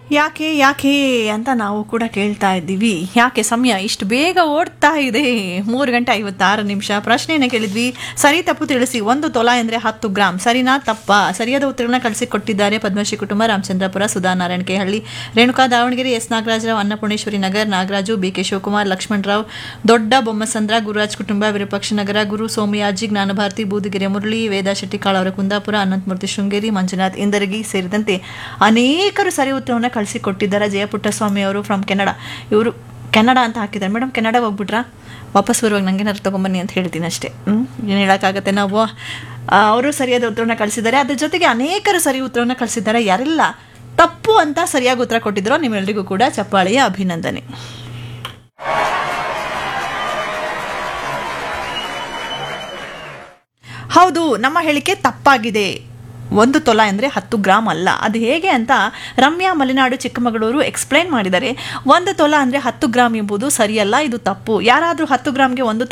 ಯಾಕೆ ಯಾಕೆ ಅಂತ ನಾವು ಕೂಡ ಕೇಳ್ತಾ ಇದ್ದೀವಿ ಯಾಕೆ ಸಮಯ ಇಷ್ಟು ಬೇಗ ಓಡ್ತಾ ಇದೆ ಮೂರು ಗಂಟೆ ಐವತ್ತಾರು ನಿಮಿಷ ಪ್ರಶ್ನೆನ ಕೇಳಿದ್ವಿ ಸರಿ ತಪ್ಪು ತಿಳಿಸಿ ಒಂದು ತೊಲ ಅಂದರೆ ಹತ್ತು ಗ್ರಾಮ್ ಸರಿನಾ ತಪ್ಪ ಸರಿಯಾದ ಉತ್ತರಗಳನ್ನ ಕಳಿಸಿಕೊಟ್ಟಿದ್ದಾರೆ ಪದ್ಮಶ್ರೀ ಕುಟುಂಬ Ramachandrapura Sudhanarayana Kehalli Renuka Davanagere S Nagarajarao Annapoorneshwari Nagar Nagaraju B K Shivakumar Lakshmanarao Dodda Bommasandra Gururaj ಕುಟುಂಬ ವಿರೂಪಾಕ್ಷ ನಗರ ಗುರು ಸೋಮಯಾಜಿ ಜ್ಞಾನಭಾರತಿ ಬೂದಿಗೆರೆ ಮುರಳಿ ವೇದಾ ಶೆಟ್ಟಿಕಾಳ್ ಅವರ ಕುಂದಾಪುರ ಅನಂತಮೂರ್ತಿ ಶೃಂಗೇರಿ ಮಂಜುನಾಥ್ ಇಂದರಗಿ ಸೇರಿದಂತೆ ಅನೇಕರು ಸರಿ ಉತ್ತರವನ್ನು ಕಳಿಸಿಕೊಟ್ಟಿದ್ದಾರೆ ಜಯಪುಟ್ಟಸ್ವಾಮಿ ಅವರು ಫ್ರಮ್ ಕೆನಡಾ ಇವರು ಕೆನಡಾ ಅಂತ ಹಾಕಿದ್ದಾರೆ ಮೇಡಮ್ ಕೆನಡಾಗೆ ಹೋಗ್ಬಿಟ್ರಾ ವಾಪಸ್ ಬರುವಾಗ ನನಗೆ ಏನಾದ್ರು ತೊಗೊಂಬನ್ನಿ ಅಂತ ಹೇಳ್ತೀನಿ ಅಷ್ಟೇ ಹ್ಞೂ ಏನು ಹೇಳೋಕ್ಕಾಗತ್ತೆ ನಾವು ಅವರು ಸರಿಯಾದ ಉತ್ತರವನ್ನು ಕಳಿಸಿದ್ದಾರೆ ಅದ್ರ ಜೊತೆಗೆ ಅನೇಕರು ಸರಿ ಉತ್ತರವನ್ನು ಕಳಿಸಿದ್ದಾರೆ ಯಾರೆಲ್ಲ ತಪ್ಪು ಅಂತ ಸರಿಯಾಗಿ ಉತ್ತರ ಕೊಟ್ಟಿದ್ರು ನಿಮ್ಮೆಲ್ಲರಿಗೂ ಕೂಡ ಚಪ್ಪಾಳೆಯ ಅಭಿನಂದನೆ ಹೌದು ನಮ್ಮ ಹೇಳಿಕೆ ತಪ್ಪಾಗಿದೆ ಒಂದು ತೊಲ ಅಂದರೆ ಹತ್ತು ಗ್ರಾಮ್ ಅಲ್ಲ ಅದು ಹೇಗೆ ಅಂತ ರಮ್ಯಾ ಮಲೆನಾಡು ಚಿಕ್ಕಮಗಳೂರು ಎಕ್ಸ್ಪ್ಲೈನ್ ಮಾಡಿದ್ದಾರೆ ಒಂದು ತೊಲ ಅಂದರೆ ಹತ್ತು ಗ್ರಾಮ್ ಎಂಬುದು ಸರಿಯಲ್ಲ ಇದು ತಪ್ಪು ಯಾರಾದರೂ ಹತ್ತು ಗ್ರಾಮ್ಗೆ ಒಂದು